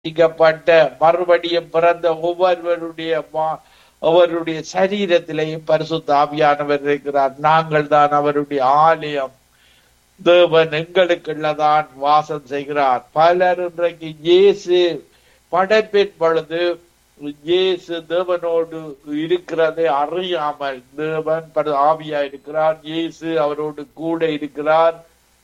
ரட்சிக்கப்பட்ட மறுபடியும் பிறந்த ஒவ்வொருவருடைய மா- அவருடைய சரீரத்திலேயும் பரிசுத்த ஆவியானவர் இருக்கிறார் நாங்கள் தான் அவருடைய ஆலயம் தேவன் எங்களுக்குள்ளதான் வாசம் செய்கிறார் பலர் இன்றைக்கு இயேசு படைப்பின் பொழுது இயேசு தேவனோடு இருக்கிறதை அறியாமல் தேவன் பரி- ஆவியா இருக்கிறார் இயேசு அவரோடு கூட இருக்கிறார்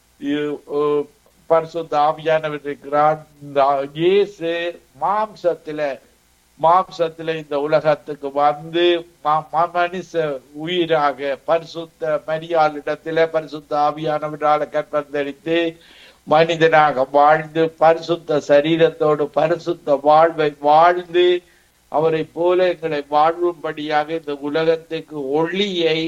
இ- அஹ் பரிசுத்த ஆவியானவர் இருக்கிறார் இந்த இயேசு மாம்சத்தில மாம்சத்தில இந்த உலகத்துக்கு வந்து ம- ம- மனுஷ உயிராக பரிசுத்த மரியாளிடத்தில பரிசுத்த ஆவியானவரால கற்பந்தரித்து மனிதனாக வாழ்ந்து பரிசுத்த சரீரத்தோடு பரிசுத்த வாழ்வை வாழ்ந்து அவரை போல எங்களை வாழ்வும்படியாக இந்த உலகத்துக்கு ஒளியை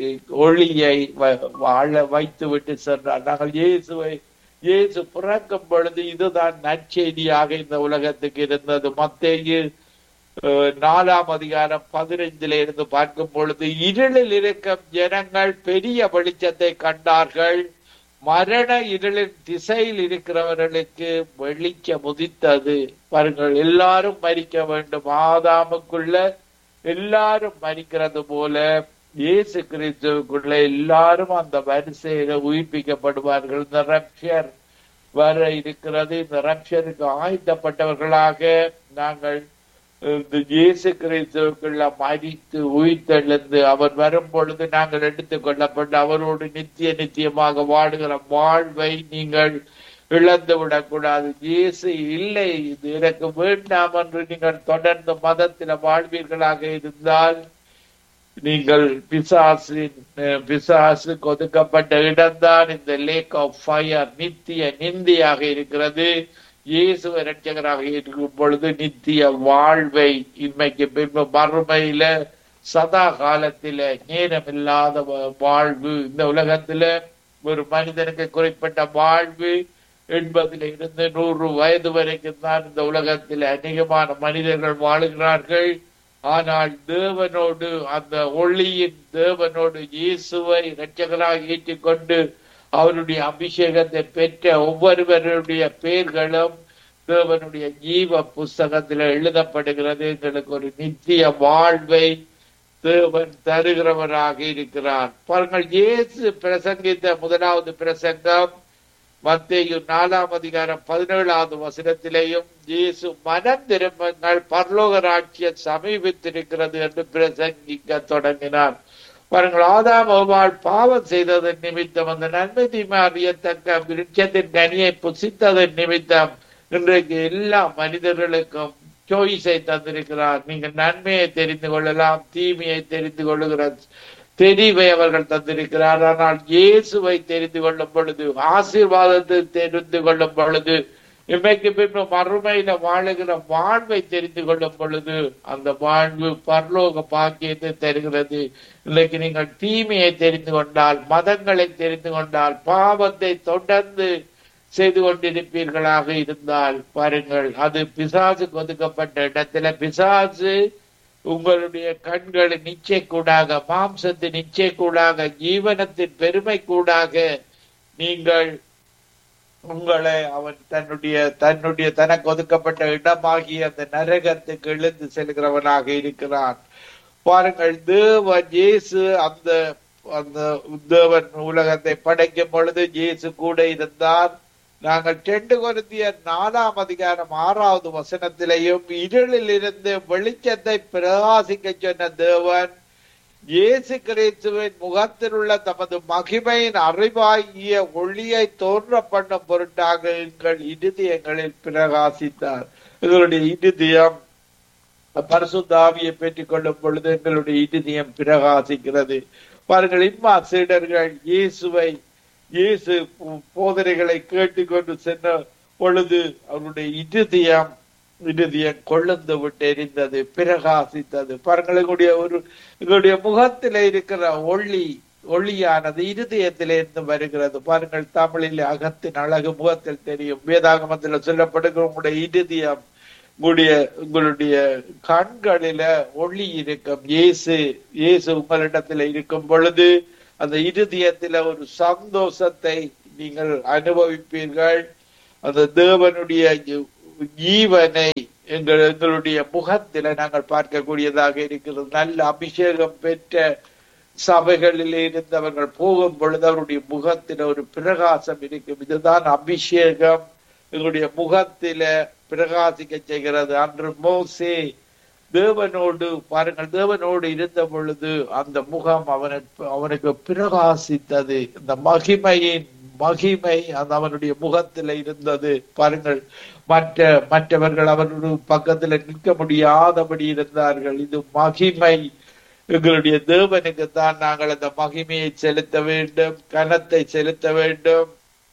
ஒளியை வ- வாழ வைத்து விட்டு சென்றார் நாங்கள் இயேசுவை இயேசு பிறக்கும் பொழுது இதுதான் நற்செய்தியாக இந்த உலகத்துக்கு இருந்தது மத்தேயு அஹ், நாலாம் அதிகாரம் பதினைந்தில இருந்து பார்க்கும் பொழுது இருளில் இருக்கும் ஜனங்கள் பெரிய வெளிச்சத்தை கண்டார்கள் மரண இருளின் திசையில் இருக்கிறவர்களுக்கு வெளிச்சம் உதித்தது பாருங்கள் எல்லாரும் மரிக்க வேண்டும் ஆதாமுக்குள்ள எல்லாரும் மரிக்கிறது போல இயேசு கிறிஸ்துவுக்குள்ள எல்லாரும் அந்த வரிசையில உயிர்ப்பிக்கப்படுவார்கள் இந்த ரப்ஷர் வர இருக்கிறது இந்த ரப்ஷருக்கு ஆயத்தப்பட்டவர்களாக நாங்கள் இந்த இயேசு கிறிஸ்துவுக்குள்ள மறித்து உயிர்த்தெழுந்து அவர் வரும் பொழுது நாங்கள் எடுத்துக் கொள்ளப்பட்டு அவரோடு நித்திய நித்தியமாக வாடுகிற வாழ்வை நீங்கள் இழந்து விடக்கூடாது இயேசு இல்லை இது எனக்கு வேண்டாம் என்று நீங்கள் தொடர்ந்து மதத்தில வாழ்வீர்களாக இருந்தால் நீங்கள் பிசாசின் அஹ், பிசாசுக்கு ஒதுக்கப்பட்ட இடம்தான் இந்த லேக் ஆஃப் ஃபயர் நித்திய நிந்தியாக இருக்கிறது இயேசுவை ரட்சகராக இருக்கும் பொழுது நித்திய வாழ்வை இன்மைக்கு பின்பு மறுமையில சதா காலத்தில நேரமில்லாத வா- வாழ்வு இந்த உலகத்துல ஒரு மனிதனுக்கு குறிப்பிட்ட வாழ்வு எண்பதுல இருந்து நூறு வயது வரைக்கும் தான் இந்த உலகத்தில் அதிகமான மனிதர்கள் வாழுகிறார்கள் ஆனால் தேவனோடு அந்த ஒளியின் தேவனோடு இயேசுவை இரட்சகராக ஏற்றுக்கொண்டு அவருடைய அபிஷேகத்தை பெற்ற ஒவ்வொருவருடைய பெயர்களும் தேவனுடைய ஜீவ புஸ்தகத்தில் எழுதப்படுகிறது எங்களுக்கு ஒரு நித்திய வாழ்வை தேவன் தருகிறவராக இருக்கிறார் பாருங்கள் இயேசு பிரசங்கித்த முதலாவது பிரசங்கம் மத்தேயு நாலாம் அதிகாரம் பதினேழாவது வசனத்திலேயும் இயேசு மனம் திரும்புங்கள் பரலோக ராட்சியம் சமீபித்திருக்கிறது என்று பிரசங்கிக்க தொடங்கினார் பாருங்கள் ஆதாம் அவ்வாள் பாவம் செய்ததன் நிமித்தம் அந்த நன்மை தீமை அறியத்தக்க விருட்சத்தின் கனியை புசித்ததன் நிமித்தம் இன்றைக்கு எல்லா மனிதர்களுக்கும் சாய்ஸை தந்திருக்கிறார் நீங்கள் நன்மையை தெரிந்து கொள்ளலாம் தீமையை தெரிந்து கொள்ளுகிற தெரிவை அவர்கள் தந்திருக்கிறார் ஆனால் இயேசுவை தெரிந்து கொள்ளும் பொழுது ஆசீர்வாதத்தை தெரிந்து கொள்ளும் பொழுது இன்றைக்கு பின்பு மறுமையில வாழுகிற வாழ்வை தெரிந்து கொள்ளும் பொழுது அந்த வாழ்வு பரலோக பாக்கியத்தை தருகிறது இன்னைக்கு நீங்கள் தீமையை தெரிந்து கொண்டால் மதங்களை தெரிந்து கொண்டால் பாவத்தை தொடர்ந்து செய்து கொண்டிருப்பீர்களாக இருந்தால் பாருங்கள் அது பிசாசுக்கு ஒதுக்கப்பட்ட இடத்துல பிசாசு உங்களுடைய கண்களின் நிச்சய கூடாக மாம்சத்தின் நிச்சய கூடாக ஜீவனத்தின் பெருமை கூடாக நீங்கள் உங்களை அவன் தன்னுடைய தன்னுடைய தனக்கு ஒதுக்கப்பட்ட இடமாகிய அந்த நரகத்துக்கு இழுந்து செல்கிறவனாக இருக்கிறான் பாருங்கள் தேவன் இயேசு அந்த அந்த தேவன் உலகத்தை படைக்கும் பொழுது இயேசு கூட இருந்தார் நாங்கள் ரெண்டு கொருந்தியர் நாலாம் அதிகாரம் ஆறாவது வசனத்திலேயும் இருளில் இருந்து வெளிச்சத்தை பிரகாசிக்க சொன்ன தேவன் இயேசு கிறிஸ்துவின் முகத்தில் உள்ள தமது மகிமையின் அறிவாகிய ஒளியை தோன்ற பண்ணும் பொருட்டாக எங்கள் இருதயங்களில் பிரகாசித்தார் எங்களுடைய இருதயம் பரிசுத்த ஆவியை பெற்றுக் கொள்ளும் பொழுது எங்களுடைய இருதயம் பிரகாசிக்கிறது பாருங்கள் இம்மா சீடர்கள் இயேசுவை இயேசு போதனைகளை கேட்டுக்கொண்டு சென்ற பொழுது அவருடைய இருதயம் இருதயம் கொழுந்து விட்டு எரிந்தது பிரகாசித்தது பாருங்கள் எங்களுடைய ஒரு எங்களுடைய முகத்தில இருக்கிற ஒளி ஒளியானது இருதயத்திலே இருந்து வருகிறது பாருங்கள் தமிழில் அகத்தின் அழகு முகத்தில் தெரியும் வேதாகமத்தில் சொல்லப்படுகிற உங்களுடைய இருதயம் உங்களுடைய உங்களுடைய கண்களில ஒளி இருக்கும் இயேசு இயேசு உங்களிடத்துல இருக்கும் பொழுது அந்த இருதயத்தில ஒரு சந்தோஷத்தை நீங்கள் அனுபவிப்பீர்கள் அந்த தேவனுடைய ஜீவனை எங்கள் எங்களுடைய முகத்தில நாங்கள் பார்க்கக்கூடியதாக இருக்கிறது நல்ல அபிஷேகம் பெற்ற சபைகளில் இருந்தவர்கள் போகும் பொழுது அவருடைய முகத்தில ஒரு பிரகாசம் இருக்கும் இதுதான் அபிஷேகம் எங்களுடைய முகத்தில பிரகாசிக்க செய்கிறது அன்று மோசே தேவனோடு பாருங்கள் தேவனோடு இருந்த பொழுது அந்த முகம் அவனுக்கு அவனுக்கு பிரகாசித்தது இந்த மகிமையின் மகிமை அந்த அவனுடைய முகத்துல இருந்தது பாருங்கள் மற்ற மற்றவர்கள் அவருடைய பக்கத்துல நிற்க முடியாதபடி இருந்தார்கள் இது மகிமை எங்களுடைய தேவனுக்கு தான் நாங்கள் அந்த மகிமையை செலுத்த வேண்டும் கனத்தை செலுத்த வேண்டும்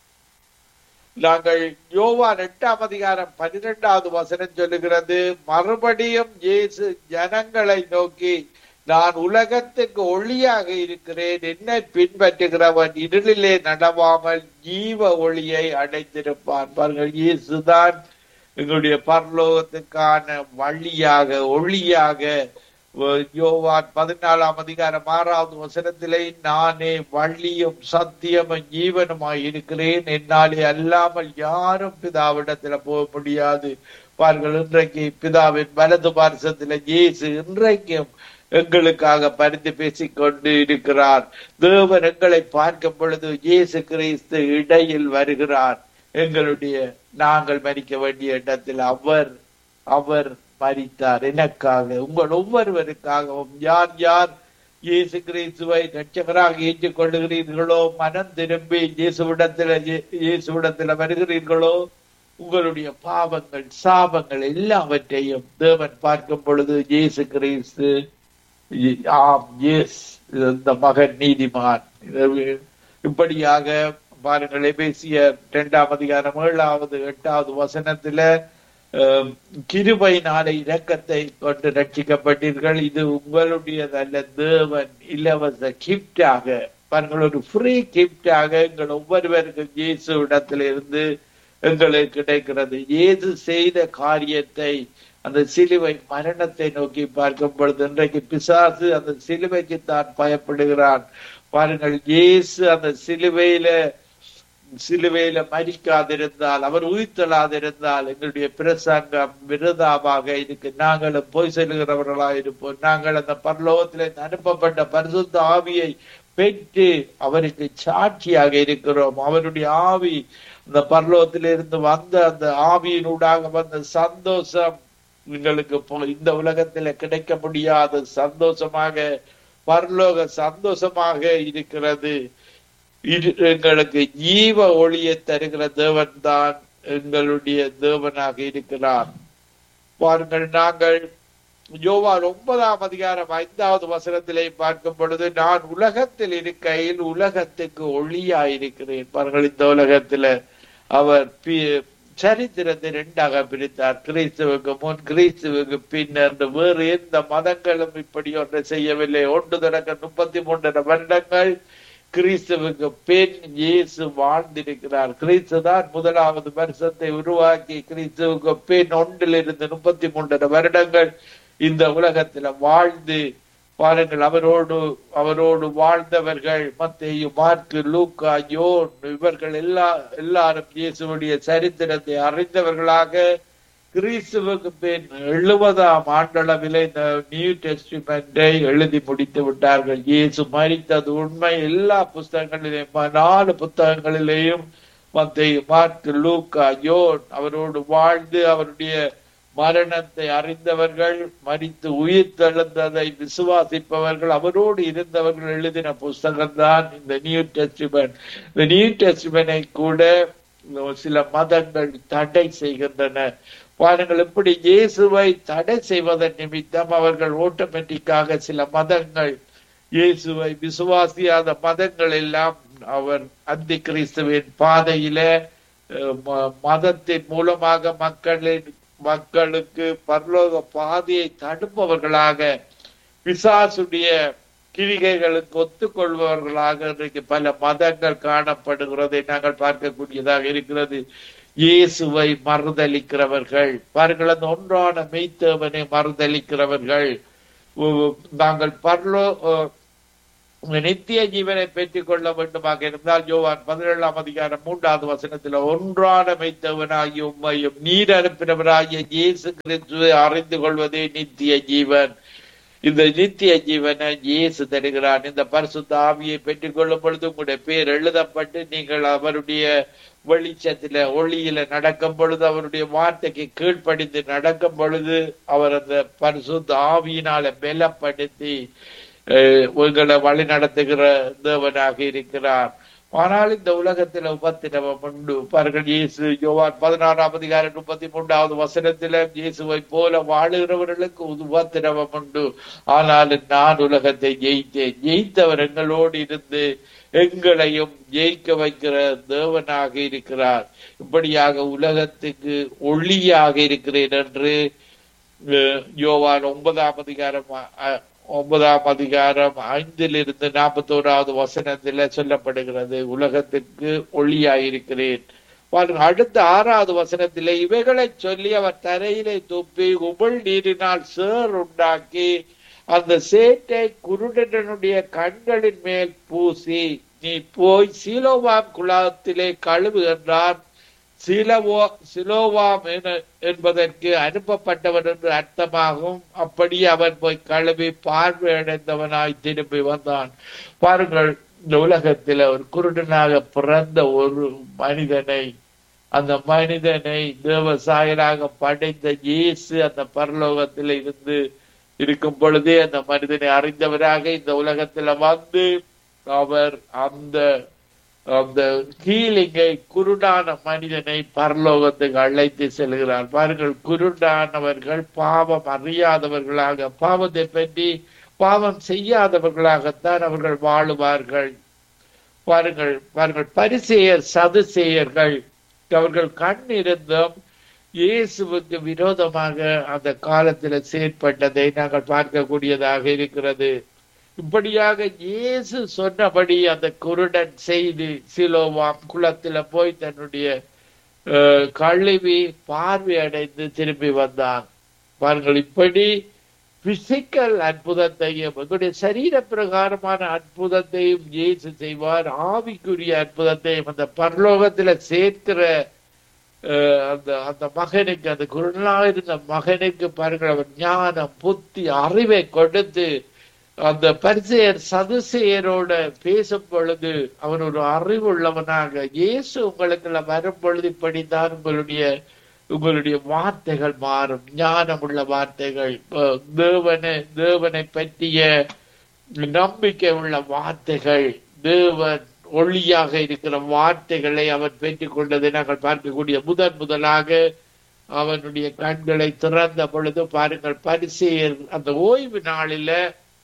நாங்கள் யோவான் எட்டாம் அதிகாரம் பன்னிரெண்டாவது வசனம் சொல்லுகிறது மறுபடியும் இயேசு ஜனங்களை நோக்கி நான் உலகத்துக்கு ஒளியாக இருக்கிறேன் என்னை பின்பற்றுகிறவன் இருளிலே நடவாமல் ஜீவ ஒளியை அடைந்திருப்பான் பாருங்கள் இயேசுதான் எங்களுடைய பரலோகத்துக்கான வழியாக ஒளியாக யோவான் பதினாலாம் அதிகாரம் ஆறாவது வசனத்திலே நானே வள்ளியும் சத்தியமும் ஜீவனுமாய் இருக்கிறேன் என்னாலே அல்லாமல் யாரும் பிதாவிடத்துல போக முடியாது பாருங்கள் இன்றைக்கு பிதாவின் வலது பார்சத்துல இயேசு இன்றைக்கும் எங்களுக்காக பரிந்து பேசிக் கொண்டு இருக்கிறார் தேவன் எங்களை பார்க்கும் பொழுது இயேசு கிறிஸ்து இடையில் வருகிறார் எங்களுடைய நாங்கள் மறிக்க வேண்டிய இடத்தில் அவர் அவர் மறித்தார் எனக்காக உங்கள் ஒவ்வொருவருக்காகவும் யார் யார் இயேசு கிறிஸ்துவை ரட்சகராக ஏற்றுக் கொள்ளுகிறீர்களோ மனம் திரும்பி இயேசுவிடத்துல இயேசுவிடத்துல வருகிறீர்களோ உங்களுடைய பாவங்கள் சாபங்கள் எல்லாவற்றையும் தேவன் பார்க்கும் பொழுது இயேசு கிறிஸ்து ஆம் எஸ் இந்த மகன் நீதிமான் இப்படியாக பாருங்கள் பேசிய இரண்டாம் அதிகாரம் ஏழாவது எட்டாவது வசனத்துல கிருபையினால இரக்கத்தை கொண்டு ரட்சிக்கப்பட்டீர்கள் இது உங்களுடையதல்ல தேவன் இலவச கிப்டாக பாருங்கள் ஒரு ஃப்ரீ கிப்டாக எங்கள் ஒவ்வொருவருக்கும் இயேசு இடத்துல இருந்து எங்களுக்கு கிடைக்கிறது ஏது செய்த காரியத்தை அந்த சிலுவை மரணத்தை நோக்கி பார்க்கும் பொழுது இன்றைக்கு பிசாசு அந்த சிலுவைக்கு தான் பயப்படுகிறான் பாருங்கள் இயேசு அந்த சிலுவையில சிலுவையில மறிக்காதிருந்தால் அவர் உயிர்த்தலாதிருந்தால் எங்களுடைய பிரசங்கம் விருதாவாக இருக்கு நாங்களும் போய் செல்கிறவர்களாக இருப்போம் நாங்கள் அந்த பரலோகத்திலே அனுப்பப்பட்ட பரிசுத்த ஆவியை பெற்று அவருக்கு சாட்சியாக இருக்கிறோம் அவருடைய ஆவி அந்த பரலோகத்திலிருந்து வந்த அந்த ஆவியினூடாக வந்த சந்தோஷம் எங்களுக்கு இந்த உலகத்துல கிடைக்க முடியாத சந்தோஷமாக பரலோக சந்தோஷமாக இருக்கிறது எங்களுக்கு ஜீவ ஒளியை தருகிற தேவன் தான் எங்களுடைய தேவனாக இருக்கிறார் பாருங்கள் நாங்கள் யோவான் ஒன்பதாம் அதிகாரம் ஐந்தாவது வசனத்திலே பார்க்கும் பொழுது நான் உலகத்தில் இருக்கையில் உலகத்துக்கு ஒளியா இருக்கிறேன் பாருங்கள் இந்த உலகத்துல அவர் சரித்திரத்தை ரெண்டாக பிரித்தார் கிறிஸ்துவுக்கு முன் கிறிஸ்துவுக்கு பின்னர் வேறு எந்த மதங்களும் இப்படி ஒன்றை செய்யவில்லை ஒன்று தொடக்க முப்பத்தி மூன்றரை வருடங்கள் கிறிஸ்துவுக்கு பெண் இயேசு வாழ்ந்திருக்கிறார் கிறிஸ்து தான் முதலாவது வருஷத்தை உருவாக்கி கிறிஸ்துவுக்கு பெண் ஒன்றிலிருந்து முப்பத்தி மூன்றரை வருடங்கள் இந்த உலகத்துல வாழ்ந்து பாருங்கள் அவரோடு அவரோடு வாழ்ந்தவர்கள் மத்தேயு மார்க்கு லூக்கா யோன் இவர்கள் எல்லா எல்லாரும் இயேசுடைய சரித்திரத்தை அறிந்தவர்களாக கிறிஸ்துவுக்கு பின் எழுபதாம் ஆண்டளவிலே இந்த நியூ டெஸ்டிமெண்டை எழுதி முடித்து விட்டார்கள் இயேசு மறித்தது உண்மை எல்லா புஸ்தகங்களிலேயும் நாலு புத்தகங்களிலேயும் மத்திய மார்க்கு லூக்கா யோன் அவரோடு வாழ்ந்து அவருடைய மரணத்தை அறிந்தவர்கள் மறித்து உயிர் தெழுந்ததை விசுவாசிப்பவர்கள் அவரோடு இருந்தவர்கள் எழுதின புஸ்தகம் தான் இந்த நியூ டெஸ்டிமெண்ட் இந்த நியூ டெஸ்டிமெண்டை கூட சில மதங்கள் தடை செய்கின்றன பாருங்கள் இப்படி இயேசுவை தடை செய்வதன் நிமித்தம் அவர்கள் ஓட்டோமேட்டிக்காக சில மதங்கள் இயேசுவை விசுவாசியாத மதங்கள் எல்லாம் அவர் அந்தி கிறிஸ்துவின் பாதையில மதத்தின் மூலமாக மக்களின் மக்களுக்கு பரலோக பாதையை தடுப்பவர்களாக பிசாசுடைய கிரிகைகளுக்கு ஒத்துக்கொள்பவர்களாக இன்றைக்கு பல மதங்கள் காணப்படுகிறதை நாங்கள் பார்க்கக்கூடியதாக இருக்கிறது இயேசுவை மறுதளிக்கிறவர்கள் பாருங்கள் அந்த ஒன்றான மெய்த்தேவனை மறுதளிக்கிறவர்கள் நாங்கள் பரலோ உங்க நித்திய ஜீவனை பெற்றுக் கொள்ள வேண்டுமாக இருந்தால் யோவான் பதினேழாம் அதிகாரம் மூன்றாவது வசனத்தில் ஒன்றான மெய்த்தவனாகிய உண்மையும் நீர் அனுப்பினவராகிய இயேசு கிறிஸ்துவை அறிந்து கொள்வதே நித்திய ஜீவன் இந்த நித்திய ஜீவனை இயேசு தருகிறான் இந்த பரிசுத்த ஆவியை பெற்றுக் கொள்ளும் பொழுது உங்களுடைய பேர் எழுதப்பட்டு நீங்கள் அவருடைய வெளிச்சத்தில ஒளியில நடக்கும் பொழுது அவருடைய வார்த்தைக்கு கீழ்ப்படிந்து நடக்கும் பொழுது அவர் அந்த பரிசுத்த ஆவியினால பலப்படுத்தி அஹ், உங்களை வழி நடத்துகிற தேவனாக இருக்கிறார் ஆனால் இந்த உலகத்தில் உபத்திரவம் உண்டு பாருங்கள் இயேசு யோவான் பதினாறாம் அதிகாரம் முப்பத்தி மூன்றாவது வசனத்தில இயேசுவை போல வாழுகிறவர்களுக்கு உபத்திரவம் உண்டு ஆனால் நான் உலகத்தை ஜெயித்தேன் ஜெயித்தவர் எங்களோடு இருந்து எங்களையும் ஜெயிக்க வைக்கிற தேவனாக இருக்கிறார் இப்படியாக உலகத்துக்கு ஒளியாக இருக்கிறேன் என்று அஹ், யோவான் ஒன்பதாம் அதிகாரம் அஹ், ஒன்பதாம் அதிகாரம் ஐந்திலிருந்து நாற்பத்தோராவது வசனத்துல சொல்லப்படுகிறது உலகத்துக்கு ஒளியாயிருக்கிறேன் பாருங்க அடுத்த ஆறாவது வசனத்திலே இவைகளை சொல்லி அவர் தரையிலே துப்பி உமிழ் நீரினால் சேர் உண்டாக்கி அந்த சேட்டை குருடனுடைய கண்களின் மேல் பூசி நீ போய் சீலோவாம் குளத்திலே கழுவு என்றார் சிலவோ சிலோவாம் என- என்பதற்கு அனுப்பப்பட்டவன் என்று அர்த்தமாகும் அப்படி அவன் போய் கழுவி பார்வையடைந்தவனாய் திரும்பி வந்தான் பாருங்கள் இந்த உலகத்தில் ஒரு குருடனாக பிறந்த ஒரு மனிதனை அந்த மனிதனை தேவ சாயலாக படைத்த இயேசு அந்த பரலோகத்தில் இருந்து இருக்கும் பொழுதே அந்த மனிதனை அறிந்தவராக இந்த உலகத்துல வந்து அவர் அந்த அந்த ஹீலிங்கை குருடான மனிதனை பரலோகத்துக்கு அழைத்து செல்கிறார் பாருங்கள் குருடானவர்கள் பாவம் அறியாதவர்களாக பாவத்தை பற்றி பாவம் செய்யாதவர்களாகத்தான் அவர்கள் வாழுவார்கள் பாருங்கள் பாருங்கள் பரிசெயர் சதுசேயர்கள் அவர்கள் கண் இருந்தும் இயேசுவுக்கு விரோதமாக அந்த காலத்துல செயற்பட்டதை நாங்கள் பார்க்கக்கூடியதாக இருக்கிறது இப்படியாக இயேசு சொன்னபடி அந்த குருடன் செய்து சிலோவாம் குளத்துல போய் தன்னுடைய அஹ், கழுவி பார்வை அடைந்து திரும்பி வந்தான் பாருங்கள் இப்படி பிசிக்கல் அற்புதத்தையும் எங்களுடைய சரீர பிரகாரமான அற்புதத்தையும் இயேசு செய்வார் ஆவிக்குரிய அற்புதத்தையும் அந்த பரலோகத்துல சேர்க்கிற அஹ், அந்த அந்த மகனுக்கு அந்த குருடனாக இருந்த மகனுக்கு பாருங்கள் அவர் ஞானம் புத்தி அறிவை கொடுத்து அந்த பரிசெயர் சதுசேயரோட பேசும் பொழுது அவன் ஒரு அறிவுள்ளவனாக இயேசு உங்களுக்கு வரும் பொழுது இப்படித்தான் உங்களுடைய உங்களுடைய வார்த்தைகள் மாறும் ஞானம் உள்ள வார்த்தைகள் அஹ் தேவனை தேவனை பற்றிய நம்பிக்கை உள்ள வார்த்தைகள் தேவன் ஒளியாக இருக்கிற வார்த்தைகளை அவன் பெற்றுக் கொண்டதை நாங்கள் பார்க்கக்கூடிய முதன் முதலாக அவனுடைய கண்களை திறந்த பொழுது பாருங்கள் பரிசெயர் அந்த ஓய்வு நாளில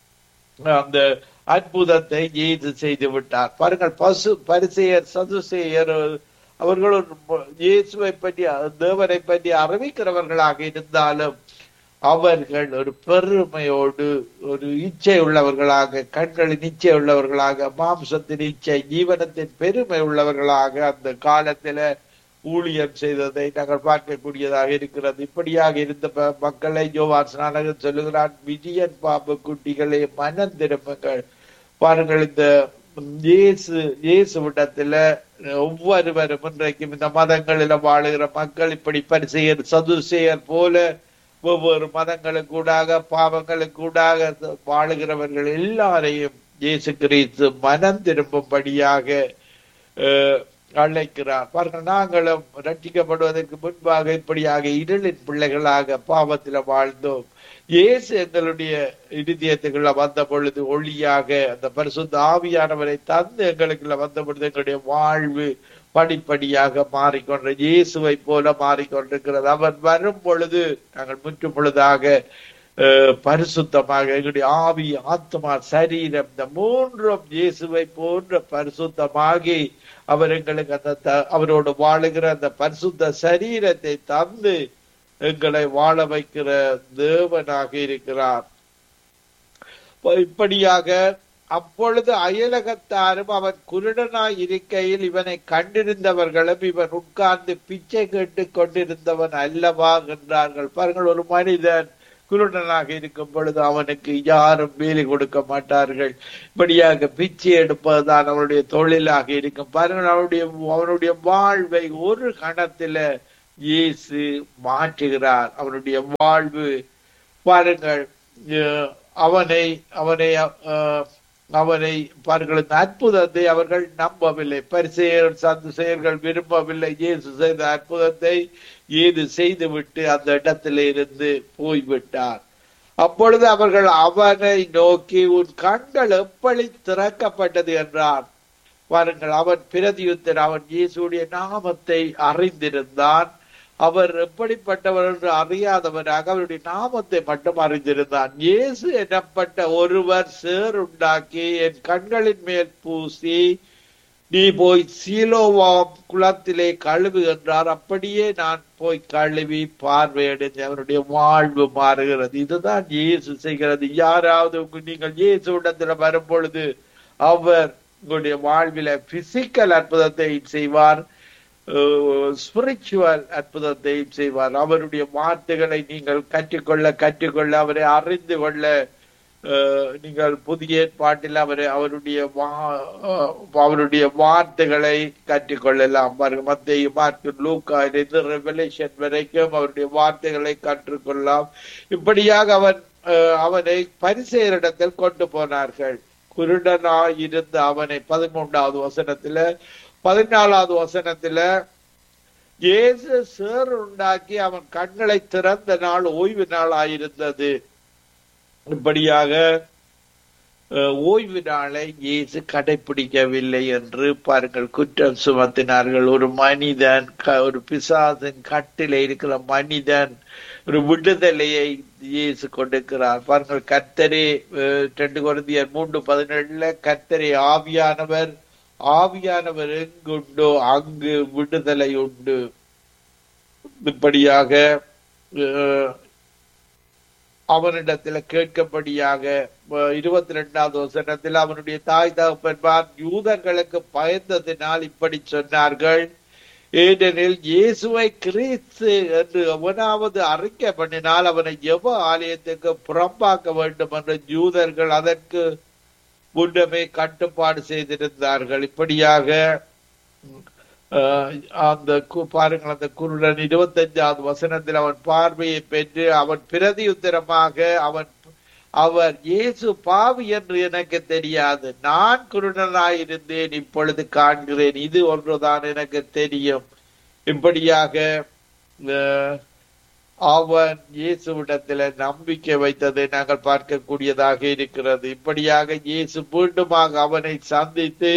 அந்த அற்புதத்தை இயேசு செய்து விட்டார் பாருங்கள் பசு பரிசெயர் சதுசேயர் அவர்கள் ஒரு இயேசுவை பற்றி தேவனை பற்றி அறிவிக்கிறவர்களாக இருந்தாலும் அவர்கள் ஒரு பெருமையோடு ஒரு இச்சை உள்ளவர்களாக கண்களின் இச்சை உள்ளவர்களாக மாம்சத்தின் இச்சை ஜீவனத்தின் பெருமை உள்ளவர்களாக அந்த காலத்துல ஊழியம் செய்ததை நாங்கள் பார்க்கக்கூடியதாக இருக்கிறது இப்படியாக இருந்த ப- மக்களை யோவான் ஸ்நானகன் சொல்லுகிறான் விஜயன் பாம்பு குட்டிகளே மனம் திரும்புங்கள் பாருங்கள் இந்த இயேசு இயேசுவிடத்துல ஒவ்வொருவரும் இன்றைக்கும் இந்த மதங்களில வாழுகிற மக்கள் இப்படி பரிசெயர் சதுசெயர் போல ஒவ்வொரு மதங்களுக்கூடாக பாவங்களுக்கூடாக வாழுகிறவர்கள் எல்லாரையும் இயேசு கிறிஸ்து மனம் திரும்பும்படியாக அஹ், அழைக்கிறார் பாருங்கள் நாங்களும் ரட்சிக்கப்படுவதற்கு முன்பாக இப்படியாக இருளின் பிள்ளைகளாக பாவத்தில வாழ்ந்தோம் இயேசு எங்களுடைய இருதயத்துக்குள்ள வந்த பொழுது ஒளியாக அந்த பரிசுத்த ஆவியானவரை தந்து எங்களுக்குள்ள வந்த பொழுது எங்களுடைய வாழ்வு படிப்படியாக மாறிக்கொண்ட இயேசுவை போல மாறிக்கொண்டிருக்கிறது அவர் வரும் பொழுது நாங்கள் முற்று பொழுதாக அஹ், பரிசுத்தமாக எங்களுடைய ஆவி ஆத்மா சரீரம் இந்த மூன்றும் இயேசுவை போன்ற பரிசுத்தமாகி அவர் எங்களுக்கு அந்த த- அவரோடு வாழுகிற அந்த பரிசுத்த சரீரத்தை தந்து எங்களை வாழ வைக்கிற தேவனாக இருக்கிறார் இப்ப- இப்படியாக அப்பொழுது அயலகத்தாரும் அவன் குருடனாய் இருக்கையில் இவனை கண்டிருந்தவர்களும் இவன் உட்கார்ந்து பிச்சை கேட்டுக் கொண்டிருந்தவன் அல்லவா என்றார்கள் பாருங்கள் ஒரு மனிதன் குருடனாக இருக்கும் பொழுது அவனுக்கு யாரும் வேலை கொடுக்க மாட்டார்கள் இப்படியாக பிச்சை எடுப்பதுதான் அவனுடைய தொழிலாக இருக்கும் பாருங்கள் அவனுடைய அவனுடைய வாழ்வை ஒரு கணத்துல இயேசு மாற்றுகிறார் அவனுடைய வாழ்வு பாருங்கள் அஹ், அவனை அவனை அஹ், அவனை பாருங்கள் இந்த அற்புதத்தை அவர்கள் நம்பவில்லை பரிசெயர் சதுசெயர்கள் விரும்பவில்லை இயேசு செய்த அற்புதத்தை ஏது செய்துவிட்டு அந்த இடத்திலே இருந்து போய்விட்டார் அப்பொழுது அவர்கள் அவனை நோக்கி உன் கண்கள் எப்படி திறக்கப்பட்டது என்றார் பாருங்கள் அவன் பிரதியுத்தர் அவன் இயேசுடைய நாமத்தை அறிந்திருந்தான் அவர் எப்படிப்பட்டவர் என்று அறியாதவராக அவருடைய நாமத்தை மட்டும் அறிந்திருந்தான் இயேசு எனப்பட்ட ஒருவர் சேர் உண்டாக்கி என் கண்களின் மேல் பூசி நீ போய் சீலோவாம் குளத்திலே கழுவு என்றார் அப்படியே நான் போய் கழுவி பார்வையடைந்து அவருடைய வாழ்வு மாறுகிறது இதுதான் இயேசு செய்கிறது யாராவது உங்க- நீங்கள் இயேசு இடத்துல வரும் பொழுது அவர் உங்களுடைய வாழ்வில பிசிக்கல் அற்புதத்தை செய்வார் ஸ்பிரிச்சுவல் அற்புதத்தை செய்வார் அவருடைய வார்த்தைகளை நீங்கள் கற்றுக்கொள்ள கற்றுக்கொள்ள அவரை அறிந்து கொள்ள அஹ், நீங்கள் புதிய ஏற்பாட்டில் அவரை அவருடைய வா- அஹ், அவருடைய வார்த்தைகளை கற்றுக்கொள்ளலாம் பாருங்க மத்திய மார்க்கு லூக்கா இருந்து ரெவலேஷன் வரைக்கும் அவருடைய வார்த்தைகளை கற்றுக்கொள்ளலாம் இப்படியாக அவன் அஹ், அவனை பரிசெயரிடத்தில் கொண்டு போனார்கள் குருடனாய் இருந்த அவனை பதிமூன்றாவது வசனத்துல பதினாலாவது வசனத்துல இயேசு சேர் உண்டாக்கி அவன் கண்களை திறந்த நாள் ஓய்வு நாள் ஆயிருந்தது இப்படியாக அஹ், ஓய்வு நாளை இயேசு கடைபிடிக்கவில்லை என்று பாருங்கள் குற்றம் சுமத்தினார்கள் ஒரு மனிதன் க- ஒரு பிசாசின் கட்டில இருக்கிற மனிதன் ஒரு விடுதலையை இயேசு கொடுக்கிறார் பாருங்கள் கர்த்தரே அஹ், ரெண்டு குழந்தையர் மூன்று பதினேழுல கர்த்தரே ஆவியானவர் ஆவியானவர் எங்குண்டோ அங்கு விடுதலை உண்டு இப்படியாக அஹ், அவனிடத்துல கேட்கப்படியாக அஹ், இருபத்தி ரெண்டாவது வசனத்தில் அவனுடைய தாய் தகப்பன்மார் யூதர்களுக்கு பயந்ததினால் இப்படி சொன்னார்கள் ஏனெனில் இயேசுவை கிறிஸ்து என்று எவனாவது அறிக்கை பண்ணினால் அவனை எவ ஆலயத்துக்கு புறம்பாக்க வேண்டும் என்று யூதர்கள் அதற்கு முன்னமே கட்டுப்பாடு செய்திருந்தார்கள் இப்படியாக அஹ், அந்த கு- பாருங்கள் அந்த குருடன் இருபத்தஞ்சாவது வசனத்தில் அவன் பார்வையை பெற்று அவன் பிரதியுத்தரமாக அவன் அவர் இயேசு பாவி என்று எனக்கு தெரியாது நான் குருடனாயிருந்தேன் இப்பொழுது காண்கிறேன் இது ஒன்றுதான் எனக்கு தெரியும் இப்படியாக அஹ், அவன் இயேசுவிடத்துல நம்பிக்கை வைத்ததை நாங்கள் பார்க்கக்கூடியதாக இருக்கிறது இப்படியாக இயேசு மீண்டுமாக அவனை சந்தித்து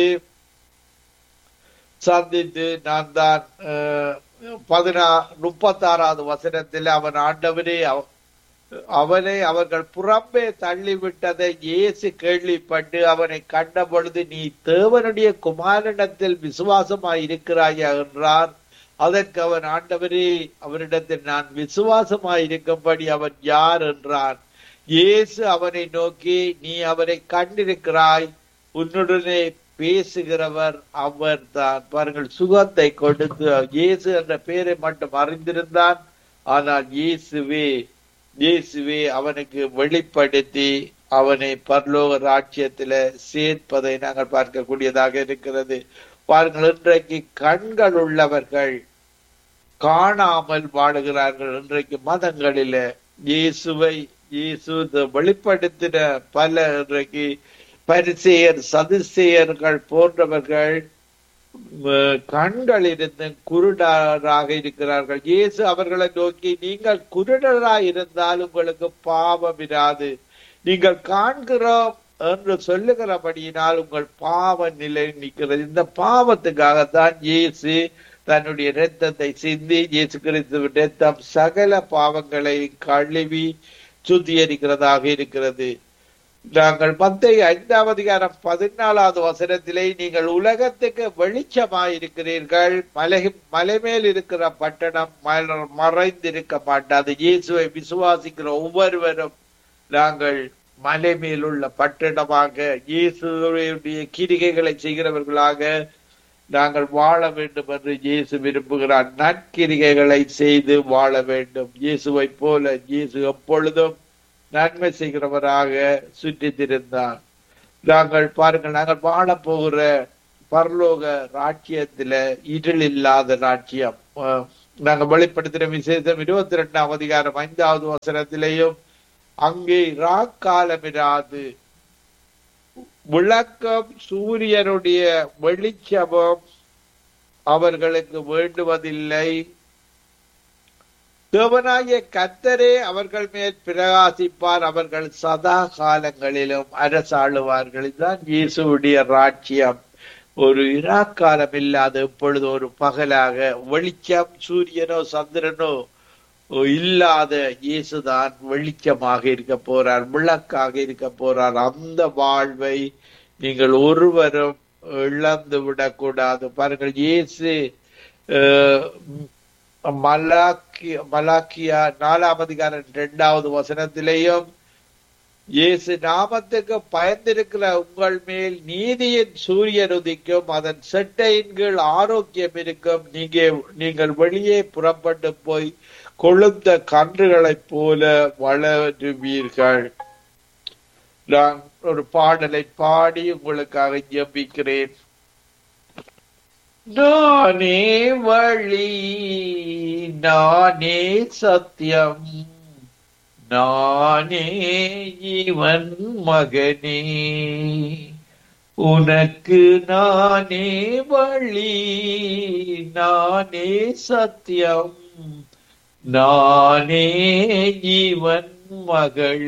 சந்தித்து நான் தான் அஹ், பதினா முப்பத்தாறாவது வசனத்தில் அவன் ஆண்டவரே அவ- அவனை அவர்கள் புறம்பே தள்ளிவிட்டதை இயேசு கேள்விப்பட்டு அவனை கண்ட பொழுது நீ தேவனுடைய குமாரனிடத்தில் விசுவாசமாய் இருக்கிறாயா என்றார் அதற்கு அவன் ஆண்டவரே அவரிடத்தில் நான் விசுவாசமாய் இருக்கும்படி அவன் யார் என்றான் இயேசு அவனை நோக்கி நீ அவரை கண்டிருக்கிறாய் உன்னுடனே பேசுகிறவர் அவர் தான் பாருங்கள் சுகத்தை கொடுத்து இயேசு என்ற பெயரை மட்டும் அறிந்திருந்தான் ஆனால் இயேசுவே இயேசுவே அவனுக்கு வெளிப்படுத்தி அவனை பரலோக ராட்சியத்தில சேர்ப்பதை நாங்கள் பார்க்கக்கூடியதாக இருக்கிறது பாருங்கள் இன்றைக்கு கண்கள் உள்ளவர்கள் காணாமல் வாழுகிறார்கள் இன்றைக்கு மதங்களில இயேசுவை இயேசு இந்த வெளிப்படுத்தின பல இன்றைக்கு பரிசெயர் சதுசேயர்கள் போன்றவர்கள் அஹ், கண்கள் இருந்து குருடராக இருக்கிறார்கள் இயேசு அவர்களை நோக்கி நீங்கள் குருடராய் இருந்தால் உங்களுக்கு பாவம் இராது நீங்கள் காண்கிறோம் என்று சொல்லுகிறபடியினால் உங்கள் பாவ நிலை நிற்கிறது இந்த பாவத்துக்காகத்தான் இயேசு தன்னுடைய இரத்தத்தை சிந்தி இயேசு கிறிஸ்துவின் இரத்தம் சகல பாவங்களை கழுவி சுத்திகரிக்கிறதாக இருக்கிறது நாங்கள் மத்திய ஐந்தாவது அதிகாரம் பதினாலாவது வசனத்திலே நீங்கள் உலகத்துக்கு வெளிச்சமாயிருக்கிறீர்கள் மலை மலை மேல் இருக்கிற பட்டணம் மல- மறைந்திருக்க மாட்டாது இயேசுவை விசுவாசிக்கிற ஒவ்வொருவரும் நாங்கள் மலை மேல் உள்ள பட்டணமாக இயேசுடைய கிரிகைகளை செய்கிறவர்களாக நாங்கள் வாழ வேண்டும் என்று இயேசு விரும்புகிறார் நற்கிரிகைகளை செய்து வாழ வேண்டும் இயேசுவை போல இயேசு எப்பொழுதும் நன்மை செய்கிறவராக சுற்றித் திரிந்தார் நாங்கள் பாருங்கள் நாங்கள் வாழ போகிற பரலோக ராஜ்யத்துல இருள் இல்லாத ராஜ்யம் அஹ், நாங்க வெளிப்படுத்தின விசேஷம் இருபத்தி ரெண்டாம் அதிகாரம் ஐந்தாவது வசனத்திலேயும் அங்கே ராக்காலம் இராது விளக்கம் சூரியனுடைய வெளிச்சமும் அவர்களுக்கு வேண்டுவதில்லை தேவனாகிய கத்தரே அவர்கள் மேல் பிரகாசிப்பார் அவர்கள் சதா காலங்களிலும் அரசாளுவார்கள் இதுதான் இயேசுடைய ராஜ்யம் ஒரு இராக்காலம் இல்லாத இப்பொழுது ஒரு பகலாக வெளிச்சம் சூரியனோ சந்திரனோ இல்லாத இயேசுதான் வெளிச்சமாக இருக்க போறார் விளக்காக இருக்க போறார் அந்த வாழ்வை நீங்கள் ஒருவரும் இழந்து விடக்கூடாது பாருங்கள் இயேசு அஹ், மலாக்கி மலாக்கியா நாலாம் அதிகாரம் இரண்டாவது வசனத்திலேயும் இயேசு நாமத்துக்கு பயந்திருக்கிற உங்கள் மேல் நீதியின் சூரியன் உதிக்கும் அதன் செட்டையின் கீழ் ஆரோக்கியம் இருக்கும் நீங்க நீங்கள் வெளியே புறப்பட்டு போய் கொழுந்த கன்றுகளைப் போல வளருவீர்கள் நான் ஒரு பாடலை பாடி உங்களுக்காக ஜெபிக்கிறேன் நானே வழி நானே சத்தியம் நானே இவன் மகனே உனக்கு நானே வழி நானே சத்தியம் நானே இவன் மகளே